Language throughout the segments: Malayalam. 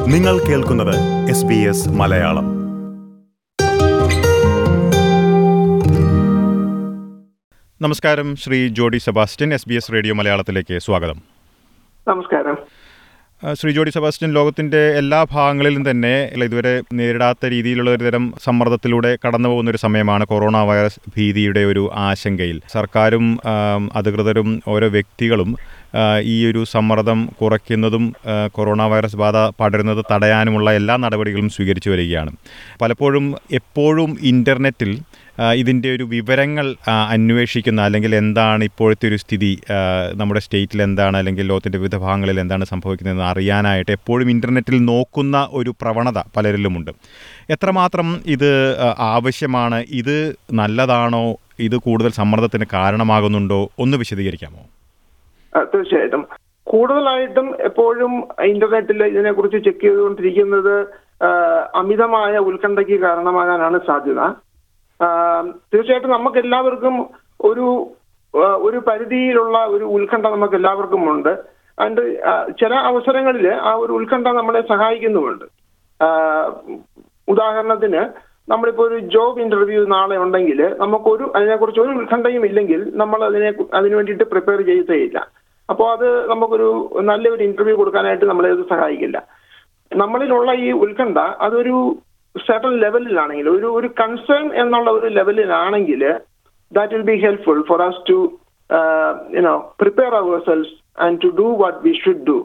നിങ്ങൾ കേൾക്കുന്നത് എസ് ബി എസ് മലയാളം നമസ്കാരം Shri Jodie Sebastian S B S radio മലയാളത്തിലേക്ക് സ്വാഗതം നമസ്കാരം ആ, ശ്രീ ജോഡി സെബാസ്റ്റ്യൻ ലോകത്തിന്റെ എല്ലാ ഭാഗങ്ങളിലും തന്നെ ഇതുവരെ നേരിടാത്ത രീതിയിലുള്ള ഒരു തരം സമ്മർദ്ദത്തിലൂടെ കടന്നു പോകുന്ന ഒരു സമയമാണ് കൊറോണ വൈറസ് ഭീതിയുടെ ഒരു ആശങ്കയിൽ സർക്കാരും ആം, അധികൃതരും ഓരോ വ്യക്തികളും ആ, ഈ ഒരു സമ്മർദ്ദം കുറയ്ക്കുന്നതും ആ, കൊറോണ വൈറസ് ബാധ പടരുന്നത് തടയാനുമുള്ള എല്ലാ നടപടികളും സ്വീകരിച്ചു വരികയാണ് പലപ്പോഴും എപ്പോഴും ഇൻ്റർനെറ്റിൽ ആ, ഇതിൻ്റെ ഒരു വിവരങ്ങൾ ആ, അന്വേഷിക്കുന്ന അല്ലെങ്കിൽ എന്താണ് ഇപ്പോഴത്തെ ഒരു സ്ഥിതി ആ, നമ്മുടെ സ്റ്റേറ്റിൽ എന്താണ് അല്ലെങ്കിൽ ലോകത്തിൻ്റെ വിവിധ ഭാഗങ്ങളിൽ എന്താണ് സംഭവിക്കുന്നതെന്ന് അറിയാനായിട്ട് എപ്പോഴും ഇൻ്റർനെറ്റിൽ നോക്കുന്ന ഒരു പ്രവണത പലരിലുമുണ്ട് എത്രമാത്രം ഇത് ആ, ആവശ്യമാണ് ഇത് നല്ലതാണോ ഇത് കൂടുതൽ സമ്മർദ്ദത്തിന് കാരണമാകുന്നുണ്ടോ ഒന്ന് വിശദീകരിക്കാമോ ആ, തീർച്ചയായിട്ടും കൂടുതലായിട്ടും എപ്പോഴും ഇന്റർനെറ്റിൽ ഇതിനെക്കുറിച്ച് ചെക്ക് ചെയ്തുകൊണ്ടിരിക്കുന്നത് ആ, അമിതമായ ഉത്കണ്ഠയ്ക്ക് കാരണമാകാനാണ് സാധ്യത ആ, തീർച്ചയായിട്ടും നമുക്ക് എല്ലാവർക്കും ഒരു ആ, ഒരു പരിധിയിലുള്ള ഒരു ഉത്കണ്ഠ നമുക്ക് എല്ലാവർക്കും ഉണ്ട് അതുകൊണ്ട് ആ, ചില അവസരങ്ങളിൽ ആ ഒരു ഉത്കണ്ഠ നമ്മളെ സഹായിക്കുന്നുമുണ്ട് ആ, ഉദാഹരണത്തിന് നമ്മളിപ്പോ ഒരു ജോബ് ഇന്റർവ്യൂ നാളെ ഉണ്ടെങ്കിൽ നമുക്കൊരു അതിനെക്കുറിച്ച് ഒരു ഉത്കണ്ഠയും ഇല്ലെങ്കിൽ നമ്മൾ അതിനെ അതിനു വേണ്ടിയിട്ട് പ്രിപ്പയർ ചെയ്തേയില്ല അപ്പോൾ അത് നമുക്കൊരു നല്ലൊരു ഇന്റർവ്യൂ കൊടുക്കാനായിട്ട് നമ്മളെ അത് സഹായിക്കില്ല നമ്മളിലുള്ള ഈ ഉത്കണ്ഠ അതൊരു സെർട്ടൺ ലെവലിലാണെങ്കിൽ ഒരു ഒരു കൺസേൺ എന്നുള്ള ഒരു ലെവലിലാണെങ്കിൽ that will be helpful for us to you know prepare ourselves and to do what we should do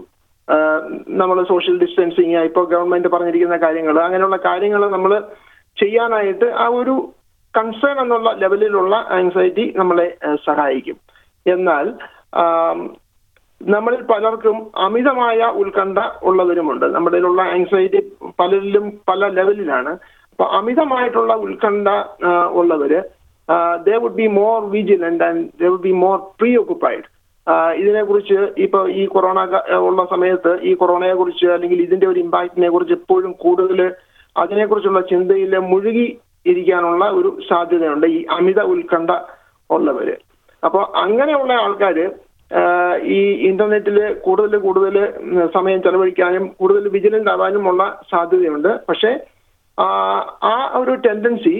നമ്മൾ സോഷ്യൽ ഡിസ്റ്റൻസിങ് ഇപ്പോൾ ഗവൺമെന്റ് പറഞ്ഞിരിക്കുന്ന കാര്യങ്ങൾ അങ്ങനെയുള്ള കാര്യങ്ങൾ നമ്മൾ ചെയ്യാനായിട്ട് ആ ഒരു കൺസേൺ എന്നുള്ള ലെവലിലുള്ള ആൻസൈറ്റി നമ്മളെ ഏഹ്, സഹായിക്കും എന്നാൽ ആം, നമ്മളിൽ പലർക്കും അമിതമായ ഉത്കണ്ഠ ഉള്ളവരുമുണ്ട് നമ്മളിലുള്ള ആൻസൈറ്റി പലരിലും പല ലെവലിലാണ് അപ്പൊ അമിതമായിട്ടുള്ള ഉത്കണ്ഠ ആ, ഉള്ളവര് they would be more vigilant and they would be more preoccupied ഇതിനെക്കുറിച്ച് ഇപ്പൊ ഈ കൊറോണ ക- ഉള്ള സമയത്ത് ഈ കൊറോണയെ കുറിച്ച് അല്ലെങ്കിൽ ഇതിന്റെ ഒരു ഇമ്പാക്റ്റിനെ കുറിച്ച് എപ്പോഴും കൂടുതൽ അതിനെക്കുറിച്ചുള്ള ചിന്തയിൽ മുഴുകി ഇരിക്കാനുള്ള ഒരു സാധ്യതയുണ്ട് ഈ അമിത ഉത്കണ്ഠ ഉള്ളവര് അപ്പോൾ അങ്ങനെയുള്ള ആൾക്കാര് ആഹ് ഈ ഇന്റർനെറ്റിൽ കൂടുതൽ കൂടുതൽ സമയം ചെലവഴിക്കാനും കൂടുതൽ വിജിലന്റ് ആവാനുമുള്ള സാധ്യതയുണ്ട് പക്ഷേ ആഹ് ആ ഒരു ടെൻഡൻസി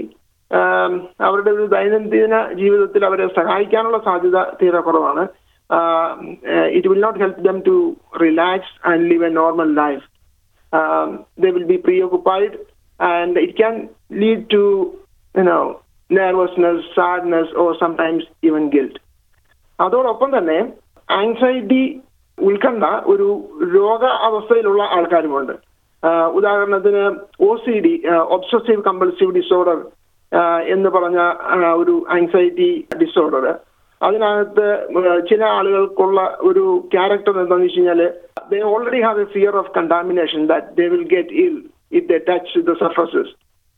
അവരുടെ ഒരു ദൈനംദിന ജീവിതത്തിൽ അവരെ സഹായിക്കാനുള്ള സാധ്യത തീരെ കുറവാണ് it will not help them to relax and live a normal life um, they will be preoccupied and it can lead to you know nervousness sadness or sometimes even guilt അതോടൊപ്പം തന്നെ ആങ്സൈറ്റി ഉത്കണ്ഠ ഒരു രോഗ അവസ്ഥയിലുള്ള ആൾക്കാരുമുണ്ട് ആഹ് ഉദാഹരണത്തിന് O C D obsessive compulsive disorder എന്ന് പറഞ്ഞ ആഹ് ഒരു ആങ്സൈറ്റി ഡിസോർഡർ അതിനകത്ത് ഏഹ് ചില ആളുകൾക്കുള്ള ഒരു ക്യാരക്ടർ എന്താണെന്ന് വെച്ച് കഴിഞ്ഞാൽ they already have a fear of contamination that they will get ill if they touch the surfaces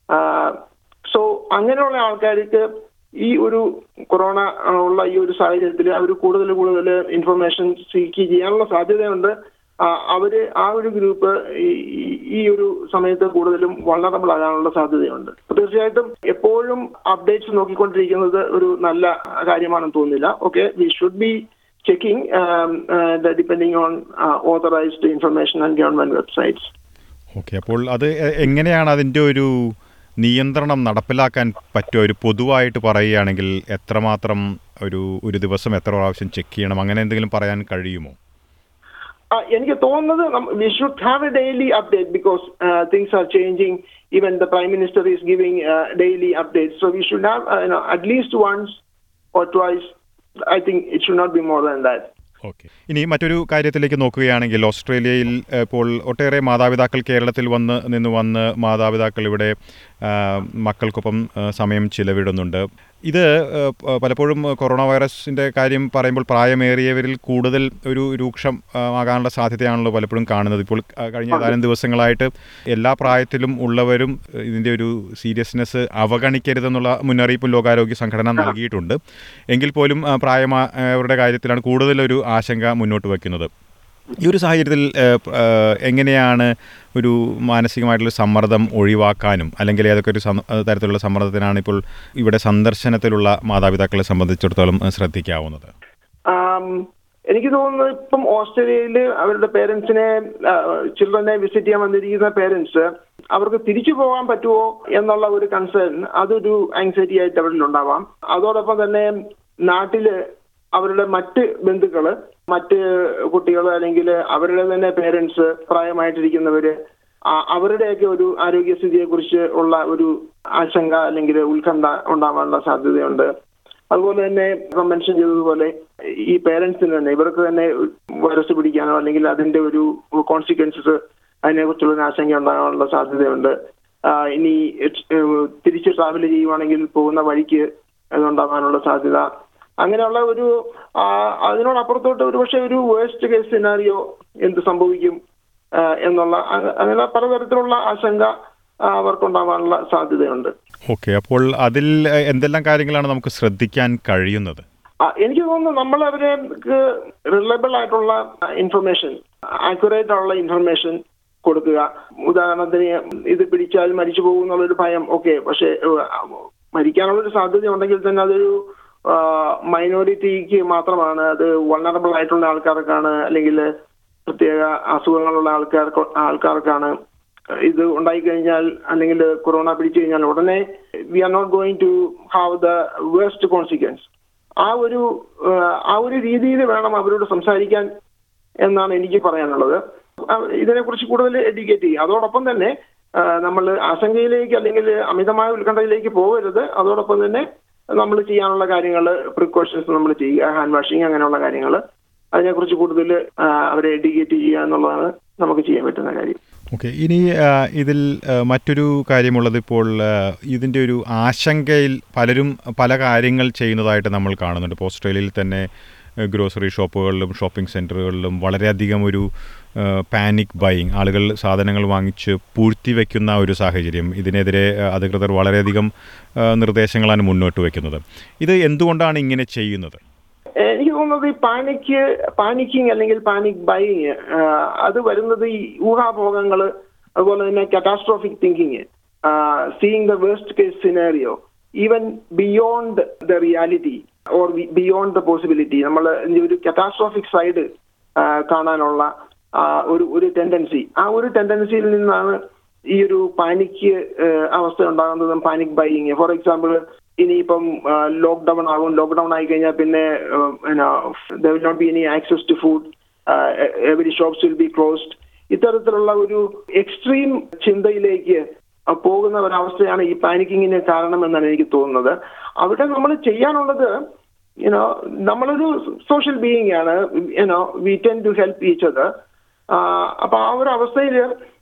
so അങ്ങനെയുള്ള ആൾക്കാർക്ക് ഈ ഒരു കൊറോണ ഉള്ള ഈ ഒരു സാഹചര്യത്തിൽ അവർ കൂടുതൽ കൂടുതൽ ഇൻഫർമേഷൻ സീക്ക് ചെയ്യാനുള്ള സാധ്യതയുണ്ട് ആ, അവര് ആ ഒരു ഗ്രൂപ്പ് ഈ- ഈ ഒരു സമയത്ത് കൂടുതലും വളറബിൾ ആകാനുള്ള സാധ്യതയുണ്ട് അപ്പൊ തീർച്ചയായിട്ടും എപ്പോഴും അപ്ഡേറ്റ്സ് നോക്കിക്കൊണ്ടിരിക്കുന്നത് ഒരു നല്ല കാര്യമാണെന്ന് തോന്നുന്നില്ല okay we should be checking depending on authorised information and government websites okay അപ്പോൾ അത് എ- എങ്ങനെയാണ് അതിൻ്റെ ഒരു നിയന്ത്രണം നടപ്പിലാക്കാൻ പറ്റുമോ ഒരു പൊതുവായിട്ട് പറയുകയാണെങ്കിൽ എത്രമാത്രം ഒരു ഒരു ദിവസം എത്ര പ്രാവശ്യം ചെക്ക് ചെയ്യണം അങ്ങനെ എന്തെങ്കിലും പറയാൻ കഴിയുമോ ആ, എനിക്ക് തോന്നുന്നത് we should have a daily update because things are changing even the prime minister is giving daily update so we should have at least once or twice I think it should not be more than that okay ഇനി മറ്റൊരു കാര്യത്തിലേക്ക് നോക്കുകയാണെങ്കിൽ ഓസ്ട്രേലിയയിൽ ഏഹ്, ഇപ്പോൾ ഒട്ടേറെ മാതാപിതാക്കൾ കേരളത്തിൽ വന്ന് നിന്ന് വന്ന് മാതാപിതാക്കൾ ഇവിടെ ആ, മക്കൾക്കൊപ്പം ആ, സമയം ചിലവിടുന്നുണ്ട് ഇത് ഏഹ്, പ- പലപ്പോഴും കൊറോണ വൈറസിൻ്റെ കാര്യം പറയുമ്പോൾ പ്രായമേറിയവരിൽ കൂടുതൽ ഒരു രൂക്ഷം ആ, ആകാനുള്ള സാധ്യതയാണല്ലോ പലപ്പോഴും കാണുന്നത് ഇപ്പോൾ ആ, കഴിഞ്ഞ ഏതാനും ദിവസങ്ങളായിട്ട് എല്ലാ പ്രായത്തിലും ഉള്ളവരും ഏഹ്, ഇതിൻ്റെ ഒരു സീരിയസ്നെസ് അവഗണിക്കരുതെന്നുള്ള മുന്നറിയിപ്പും ലോകാരോഗ്യ സംഘടന നൽകിയിട്ടുണ്ട് എങ്കിൽ പോലും ആ, പ്രായമായവരുടെ കാര്യത്തിലാണ് കൂടുതലൊരു ആശങ്ക മുന്നോട്ട് വയ്ക്കുന്നത് ഈ ഒരു സാഹചര്യത്തിൽ ഏഹ്, പ- ഏഹ്, എങ്ങനെയാണ് ഒരു മാനസികമായിട്ടുള്ള സമ്മർദ്ദം ഒഴിവാക്കാനും അല്ലെങ്കിൽ ഏതൊക്കെ ഒരു സം- ഏഹ് തരത്തിലുള്ള സമ്മർദ്ദത്തിനാണ് ഇപ്പോൾ ഇവിടെ സന്ദർശനത്തിലുള്ള മാതാപിതാക്കളെ സംബന്ധിച്ചിടത്തോളം ഏഹ്, ശ്രദ്ധിക്കാവുന്നത് Um, എനിക്ക് തോന്നുന്നത് ഇപ്പം ഓസ്ട്രേലിയയിൽ അവരുടെ പേരൻസിനെ ചിൽഡ്രനെ വിസിറ്റ് ചെയ്യാൻ വന്നിരിക്കുന്ന പേരൻസ് അവർക്ക് തിരിച്ചു പോകാൻ പറ്റുമോ എന്നുള്ള ഒരു കൺസേൺ അതൊരു ആങ്സൈറ്റി ആയിട്ട് അവരിൽ ഉണ്ടാവാം അതോടൊപ്പം തന്നെ നാട്ടില് അവരുടെ മറ്റ് ബന്ധുക്കള് മറ്റ് കുട്ടികൾ അല്ലെങ്കിൽ അവരുടെ തന്നെ പേരൻസ് പ്രായമായിട്ടിരിക്കുന്നവര് ആ- അവരുടെയൊക്കെ ഒരു ആരോഗ്യസ്ഥിതിയെ കുറിച്ച് ഉള്ള ഒരു ആശങ്ക അല്ലെങ്കിൽ ഉത്കണ്ഠ ഉണ്ടാവാനുള്ള സാധ്യതയുണ്ട് അതുപോലെ തന്നെ ഇപ്പം മെൻഷൻ ചെയ്തതുപോലെ ഈ പേരൻസിന് തന്നെ ഇവർക്ക് തന്നെ വൈറസ് പിടിക്കാനോ അല്ലെങ്കിൽ അതിന്റെ ഒരു കോൺസിക്വൻസസ് അതിനെക്കുറിച്ചുള്ള ഒരു ആശങ്ക ഉണ്ടാകാനുള്ള സാധ്യതയുണ്ട് ആ, ഇനി ഏഹ്, തിരിച്ച് ട്രാവൽ ചെയ്യുവാണെങ്കിൽ പോകുന്ന വഴിക്ക് അതുണ്ടാകാനുള്ള സാധ്യത അങ്ങനെയുള്ള ഒരു ആ, അതിനോടപ്പുറത്തോട്ട് ഒരു പക്ഷേ ഒരു വേസ്റ്റ് കേസ് സിനാറിയോ എന്ത് സംഭവിക്കും ആ, എന്നുള്ള അ- അങ്ങനെ പലതരത്തിലുള്ള ആശങ്ക ആ, അവർക്കുണ്ടാവാനുള്ള സാധ്യതയുണ്ട് ഓക്കെ അപ്പോൾ അതിൽ ഏഹ്, എന്തെല്ലാം കാര്യങ്ങളാണ് നമുക്ക് ശ്രദ്ധിക്കാൻ കഴിയുന്നത് ആ, എനിക്ക് തോന്നുന്നു നമ്മൾ അവർക്ക് റിലയബിൾ ആയിട്ടുള്ള ഇൻഫർമേഷൻ ആക്യുറേറ്റ് ആയിട്ടുള്ള ഇൻഫർമേഷൻ കൊടുക്കുക ഉദാഹരണത്തിന് ഇത് പിടിച്ചാൽ മരിച്ചു പോകും എന്നുള്ളൊരു ഭയം ഓക്കെ പക്ഷേ ഏഹ്, മരിക്കാനുള്ളൊരു സാധ്യത ഉണ്ടെങ്കിൽ തന്നെ അതൊരു മൈനോറിറ്റിക്ക് മാത്രമാണ് അത് വൾണറബിൾ ആയിട്ടുള്ള ആൾക്കാർക്കാണ് അല്ലെങ്കിൽ പ്രത്യേക അസുഖങ്ങളുള്ള ആൾക്കാർക്ക് ആൾക്കാർക്കാണ് ഇത് ഉണ്ടായിക്കഴിഞ്ഞാൽ അല്ലെങ്കിൽ കൊറോണ പിടിച്ചു കഴിഞ്ഞാൽ ഉടനെ we are not going to have the worst consequence ആ ഒരു ഏഹ്, ആ ഒരു രീതിയിൽ വേണം അവരോട് സംസാരിക്കാൻ എന്നാണ് എനിക്ക് പറയാനുള്ളത് അഹ് ഇതിനെക്കുറിച്ച് കൂടുതൽ എഡ്യൂക്കേറ്റ് ചെയ്യുക അതോടൊപ്പം തന്നെ നമ്മൾ ആശങ്കയിലേക്ക് അല്ലെങ്കിൽ അമിതമായ ഉത്കണ്ഠയിലേക്ക് പോകരുത് അതോടൊപ്പം തന്നെ നമ്മൾ ചെയ്യാനുള്ള കാര്യങ്ങൾ പ്രിക്കോഷൻസ് നമ്മൾ ചെയ്യുക ഹാൻഡ് വാഷിങ് അങ്ങനെയുള്ള കാര്യങ്ങൾ അതിനെക്കുറിച്ച് കൂടുതൽ അവരെ എഡ്യൂക്കേറ്റ് ചെയ്യുക എന്നുള്ളതാണ് നമുക്ക് ചെയ്യാൻ പറ്റുന്ന കാര്യം ഓക്കെ ഇനി ആ, ഇതിൽ ആ, മറ്റൊരു കാര്യമുള്ളത് ഇപ്പോൾ ആ, ഇതിൻ്റെ ഒരു ആശങ്കയിൽ പലരും പല കാര്യങ്ങൾ ചെയ്യുന്നതായിട്ട് നമ്മൾ കാണുന്നുണ്ട് ഇപ്പോൾ ഓസ്ട്രേലിയയിൽ തന്നെ ഗ്രോസറി ഷോപ്പുകളിലും ഷോപ്പിംഗ് സെൻറ്ററുകളിലും വളരെയധികം ഒരു പാനിക് ബൈയിങ് ആളുകൾ സാധനങ്ങൾ വാങ്ങിച്ച് പൂഴ്ത്തി വയ്ക്കുന്ന ഒരു സാഹചര്യം ഇതിനെതിരെ ആ, അധികൃതർ വളരെയധികം ആ, നിർദ്ദേശങ്ങളാണ് മുന്നോട്ട് വയ്ക്കുന്നത് ഇത് എന്തുകൊണ്ടാണ് ഇങ്ങനെ ചെയ്യുന്നത് എനിക്ക് തോന്നുന്നത് ഈ പാനിക്ക് പാനിക്കിങ് അല്ലെങ്കിൽ പാനിക് ബൈയിങ് അത് വരുന്നത് ഈ ഊഹാഭോഗങ്ങൾ അതുപോലെ തന്നെ catastrophic thinking seeing the worst case scenario even beyond the reality or beyond the possibility നമ്മൾ ഒരു കറ്റാസ്ട്രോഫിക് സൈഡ് കാണാനുള്ള ആ, ഒരു ഒരു ടെൻഡൻസി ആ ഒരു ടെൻഡൻസിയിൽ നിന്നാണ് ഈ ഒരു പാനിക്ക് അവസ്ഥ ഉണ്ടാകുന്നതും പാനിക് ബൈയിങ് ഫോർ എക്സാമ്പിൾ ഇനിയിപ്പം ലോക്ക്ഡൌൺ ആകും ലോക്ക്ഡൌൺ ആയി കഴിഞ്ഞാൽ പിന്നെ there will not be any access to food every shops will be closed ഇത്തരത്തിലുള്ള ഒരു എക്സ്ട്രീം ചിന്തയിലേക്ക് അഹ് പോകുന്ന ഒരവസ്ഥയാണ് ഈ പാനിക്കിങ്ങിന് കാരണമെന്നാണ് എനിക്ക് തോന്നുന്നത് അവിടെ നമ്മൾ ചെയ്യാനുള്ളത് യുനോ നമ്മളൊരു സോഷ്യൽ ബീയിങ് ആണ് you know we tend to help each other അപ്പൊ ആ ഒരു അവസ്ഥയിൽ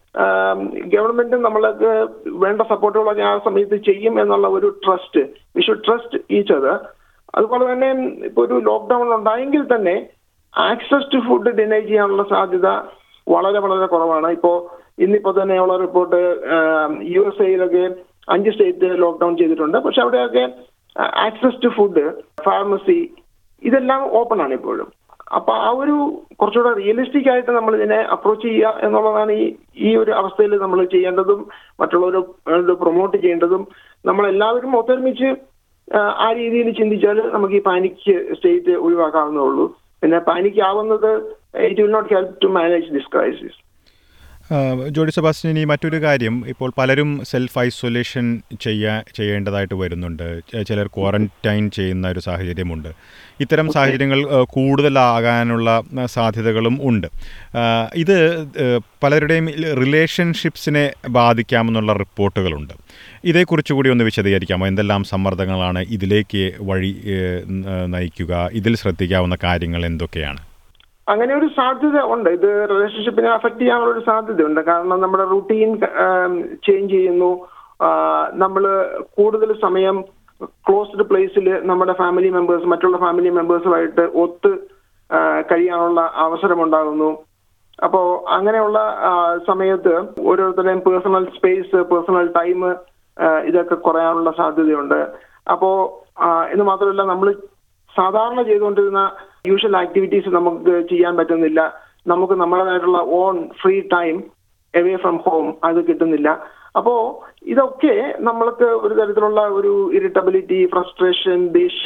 ഗവൺമെന്റ് നമ്മൾക്ക് വേണ്ട സപ്പോർട്ടുകളൊക്കെ ആ സമയത്ത് ചെയ്യും എന്നുള്ള ഒരു trust we should trust each other അതുപോലെ തന്നെ ഇപ്പൊ ഒരു ലോക്ക്ഡൌൺ ഉണ്ടായെങ്കിൽ തന്നെ ആക്സസ് ടു ഫുഡ് ഡിനൈ ചെയ്യാനുള്ള സാധ്യത വളരെ വളരെ കുറവാണ് ഇപ്പോ ഇന്നിപ്പോ തന്നെയുള്ള റിപ്പോർട്ട് യു എസ് എയിലൊക്കെ അഞ്ച് സ്റ്റേറ്റ് ലോക്ക്ഡൌൺ ചെയ്തിട്ടുണ്ട് പക്ഷെ അവിടെയൊക്കെ ആക്സസ് ടു ഫുഡ് ഫാർമസി ഇതെല്ലാം ഓപ്പൺ ആണ് ഇപ്പോഴും അപ്പൊ ആ ഒരു കുറച്ചുകൂടെ റിയലിസ്റ്റിക് ആയിട്ട് നമ്മൾ ഇതിനെ അപ്രോച്ച് ചെയ്യുക എന്നുള്ളതാണ് ഈ ഈ ഒരു അവസ്ഥയിൽ നമ്മൾ ചെയ്യേണ്ടതും മറ്റുള്ളവർ പ്രൊമോട്ട് ചെയ്യേണ്ടതും നമ്മൾ എല്ലാവരും ഒത്തൊരുമിച്ച് ആ, ആ രീതിയിൽ ചിന്തിച്ചാൽ നമുക്ക് ഈ പാനിക് സ്റ്റേറ്റ് ഒഴിവാക്കാവുന്നേ ഉള്ളൂ പിന്നെ പാനിക് ആവുന്നത് it will not help to manage this crisis ആ, ജോഡി സെബാസ്റ്റ്യൻ ഇനി മറ്റൊരു കാര്യം ഇപ്പോൾ പലരും സെൽഫ് ഐസൊലേഷൻ ചെയ്യാ ചെയ്യേണ്ടതായിട്ട് വരുന്നുണ്ട് ച- ചിലർ ക്വാറന്റൈൻ ചെയ്യുന്ന ഒരു സാഹചര്യമുണ്ട് ഇത്തരം സാഹചര്യങ്ങൾ ആ, കൂടുതലാകാനുള്ള ആ, സാധ്യതകളും ഉണ്ട് ആ, ഇത് ആ, പലരുടെയും റിലേഷൻഷിപ്സിനെ ബാധിക്കാമെന്നുള്ള റിപ്പോർട്ടുകളുണ്ട് ഇതേക്കുറിച്ച് കൂടി ഒന്ന് വിശദീകരിക്കാമോ എന്തെല്ലാം സമ്മർദ്ദങ്ങളാണ് ഇതിലേക്ക് വഴി ഏ, ന- നയിക്കുക ഇതിൽ ശ്രദ്ധിക്കാവുന്ന കാര്യങ്ങൾ എന്തൊക്കെയാണ് അങ്ങനെ ഒരു സാധ്യത ഉണ്ട് ഇത് റിലേഷൻഷിപ്പിനെ അഫക്ട് ചെയ്യാനുള്ള ഒരു സാധ്യതയുണ്ട് കാരണം നമ്മുടെ റുട്ടീൻ ചേഞ്ച് ചെയ്യുന്നു നമ്മൾ കൂടുതൽ സമയം ക്ലോസ്ഡ് പ്ലേസിൽ നമ്മുടെ ഫാമിലി മെമ്പേഴ്സ് മറ്റുള്ള ഫാമിലി മെമ്പേഴ്സുമായിട്ട് ഒത്ത് ആ, കഴിയാനുള്ള അവസരം ഉണ്ടാകുന്നു അപ്പോ അങ്ങനെയുള്ള ആ, സമയത്ത് ഓരോരുത്തരുടെയും പേഴ്സണൽ സ്പേസ് പേഴ്സണൽ ടൈം ഇതൊക്കെ കുറയാനുള്ള സാധ്യതയുണ്ട് അപ്പോ ആ, എന്ന് മാത്രമല്ല നമ്മൾ സാധാരണ ചെയ്തുകൊണ്ടിരുന്ന യൂഷ്വൽ ആക്ടിവിറ്റീസ് നമുക്ക് ചെയ്യാൻ പറ്റുന്നില്ല നമുക്ക് നമ്മുടേതായിട്ടുള്ള own free time away from home അത് കിട്ടുന്നില്ല അപ്പോ ഇതൊക്കെ നമ്മൾക്ക് ഒരു തരത്തിലുള്ള ഒരു ഇറിറ്റബിലിറ്റി ഫ്രസ്ട്രേഷൻ ദേഷ്യം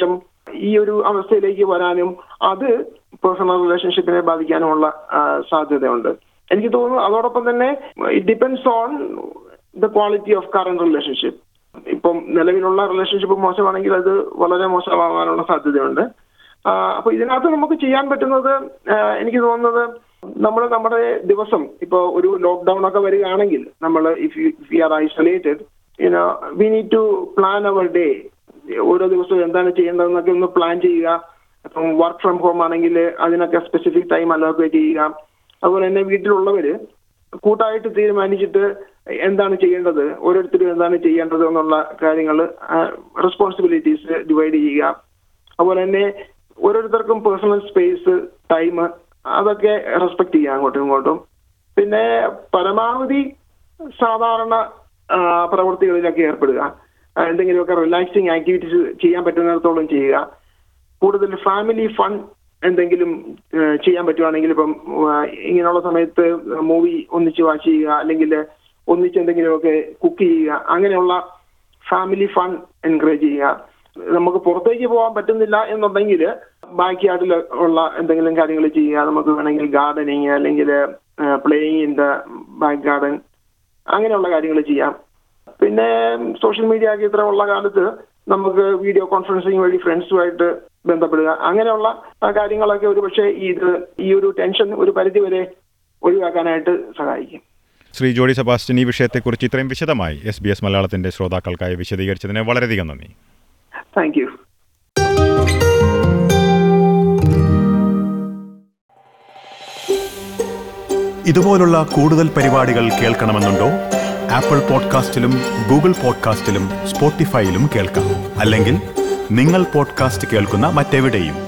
ഈ ഒരു അവസ്ഥയിലേക്ക് വരാനും അത് പേഴ്സണൽ റിലേഷൻഷിപ്പിനെ ബാധിക്കാനുമുള്ള ആ, സാധ്യതയുണ്ട് എനിക്ക് തോന്നുന്നു അതോടൊപ്പം തന്നെ it depends on the quality of current relationship ഇപ്പം നിലവിലുള്ള റിലേഷൻഷിപ്പ് മോശമാണെങ്കിൽ അത് വളരെ മോശമാകാനുള്ള സാധ്യതയുണ്ട് ആ, അപ്പൊ ഇതിനകത്ത് നമുക്ക് ചെയ്യാൻ പറ്റുന്നത് ആ, എനിക്ക് തോന്നുന്നത് നമ്മൾ നമ്മുടെ ദിവസം ഇപ്പൊ ഒരു ലോക്ക്ഡൌൺ ഒക്കെ വരികയാണെങ്കിൽ നമ്മൾ if you are isolated you know we need to plan our day ഓരോ ദിവസവും എന്താണ് ചെയ്യേണ്ടതെന്നൊക്കെ ഒന്ന് പ്ലാൻ ചെയ്യുക ഇപ്പം വർക്ക് ഫ്രം ഹോം ആണെങ്കിൽ അതിനൊക്കെ സ്പെസിഫിക് ടൈം അലോക്കേറ്റ് ചെയ്യുക അതുപോലെ തന്നെ വീട്ടിലുള്ളവര് കൂട്ടായിട്ട് തീരുമാനിച്ചിട്ട് എന്താണ് ചെയ്യേണ്ടത് ഓരോരുത്തരും എന്താണ് ചെയ്യേണ്ടത് എന്നുള്ള കാര്യങ്ങൾ റെസ്പോൺസിബിലിറ്റീസ് ഡിവൈഡ് ചെയ്യുക അതുപോലെ തന്നെ ഓരോരുത്തർക്കും പേഴ്സണൽ സ്പേസ് ടൈം അതൊക്കെ റെസ്പെക്ട് ചെയ്യുക അങ്ങോട്ടും ഇങ്ങോട്ടും പിന്നെ പരമാവധി സാധാരണ ആ, പ്രവൃത്തികളിലൊക്കെ ഏർപ്പെടുക ആ, എന്തെങ്കിലുമൊക്കെ റിലാക്സിങ് ആക്ടിവിറ്റീസ് ചെയ്യാൻ പറ്റുന്നിടത്തോളം ചെയ്യുക കൂടുതൽ ഫാമിലി ഫൺ എന്തെങ്കിലും ആ, ചെയ്യാൻ പറ്റുവാണെങ്കിൽ ഇപ്പം ആ, ഇങ്ങനെയുള്ള സമയത്ത് മൂവി ഒന്നിച്ച് വാച്ച് ചെയ്യുക അല്ലെങ്കിൽ ഒന്നിച്ച് എന്തെങ്കിലുമൊക്കെ കുക്ക് ചെയ്യുക അങ്ങനെയുള്ള ഫാമിലി ഫൺ എൻകറേജ് ചെയ്യുക നമുക്ക് പുറത്തേക്ക് പോകാൻ പറ്റുന്നില്ല എന്നുണ്ടെങ്കിൽ ബാക്ക് യാർഡിൽ ഉള്ള എന്തെങ്കിലും കാര്യങ്ങൾ ചെയ്യുക നമുക്ക് വേണമെങ്കിൽ ഗാർഡനിങ് അല്ലെങ്കിൽ playing in the back garden അങ്ങനെയുള്ള കാര്യങ്ങൾ ചെയ്യാം പിന്നെ സോഷ്യൽ മീഡിയ ഒക്കെ ഇത്ര ഉള്ള കാലത്ത് നമുക്ക് വീഡിയോ കോൺഫറൻസിങ് വഴി ഫ്രണ്ട്സുമായിട്ട് ബന്ധപ്പെടുക അങ്ങനെയുള്ള ആ, കാര്യങ്ങളൊക്കെ ഒരു പക്ഷേ ഇത് ഈ ഒരു ടെൻഷൻ ഒരു പരിധി വരെ ഒഴിവാക്കാനായിട്ട് സഹായിക്കും ശ്രീ ജോഡി സെബാസ്റ്റ്യൻ ഈ വിഷയത്തെക്കുറിച്ച് ഇത്രയും വിശദമായി എസ് ബി എസ് മലയാളത്തിന്റെ ശ്രോതാക്കൾക്കായി വിശദീകരിച്ചതിന് വളരെയധികം നന്ദി താങ്ക് യു ഇതുപോലുള്ള കൂടുതൽ പരിപാടികൾ കേൾക്കണമെന്നുണ്ടോ ആപ്പിൾ പോഡ്കാസ്റ്റിലും ഗൂഗിൾ പോഡ്കാസ്റ്റിലും സ്പോട്ടിഫൈയിലും കേൾക്കാം അല്ലെങ്കിൽ നിങ്ങൾ പോഡ്കാസ്റ്റ് കേൾക്കുന്ന മറ്റെവിടെയും